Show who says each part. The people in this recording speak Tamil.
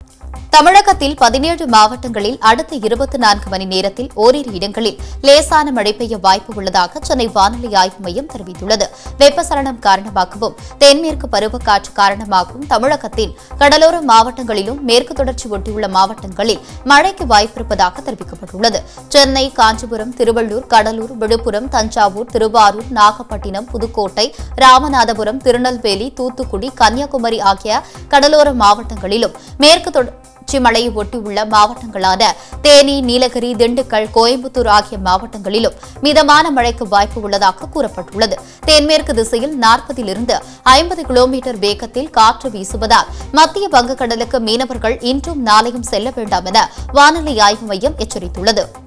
Speaker 1: தமிழகத்தில் பதினேழு மாவட்டங்களில் அடுத்த இருபத்தி நான்கு மணி நேரத்தில் ஓரிரு இடங்களில் லேசான மழை பெய்ய வாய்ப்பு உள்ளதாக சென்னை வானிலை ஆய்வு மையம் தெரிவித்துள்ளது வெப்பசலனம் காரணமாகவும் தென்மேற்கு பருவக்காற்று காரணமாகவும் தமிழகத்தின் கடலோர மாவட்டங்களிலும் மேற்கு தொடர்ச்சி ஒட்டியுள்ள மாவட்டங்களில் மழைக்கு வாய்ப்பிருப்பதாக தெரிவிக்கப்பட்டுள்ளது சென்னை காஞ்சிபுரம் திருவள்ளூர் கடலூர் விழுப்புரம் தஞ்சாவூர் திருவாரூர் நாகப்பட்டினம் புதுக்கோட்டை ராமநாதபுரம் திருநெல்வேலி தூத்துக்குடி கன்னியாகுமரி ஆகிய கடலோர மாவட்டங்களிலும் மேற்கு தொடர்ச்சி மழையை ஒட்டியுள்ள மாவட்டங்களான தேனி நீலகிரி திண்டுக்கல் கோயம்புத்தூர் ஆகிய மாவட்டங்களிலும் மிதமான மழைக்கு வாய்ப்பு உள்ளதாக கூறப்பட்டுள்ளது தென்மேற்கு திசையில் நாற்பதிலிருந்து ஐம்பது கிலோமீட்டர் வேகத்தில் காற்று வீசுவதால் மத்திய வங்கக்கடலுக்கு மீனவர்கள் இன்றும் நாளையும் செல்ல வேண்டாம் என வானிலை ஆய்வு மையம் எச்சரித்துள்ளது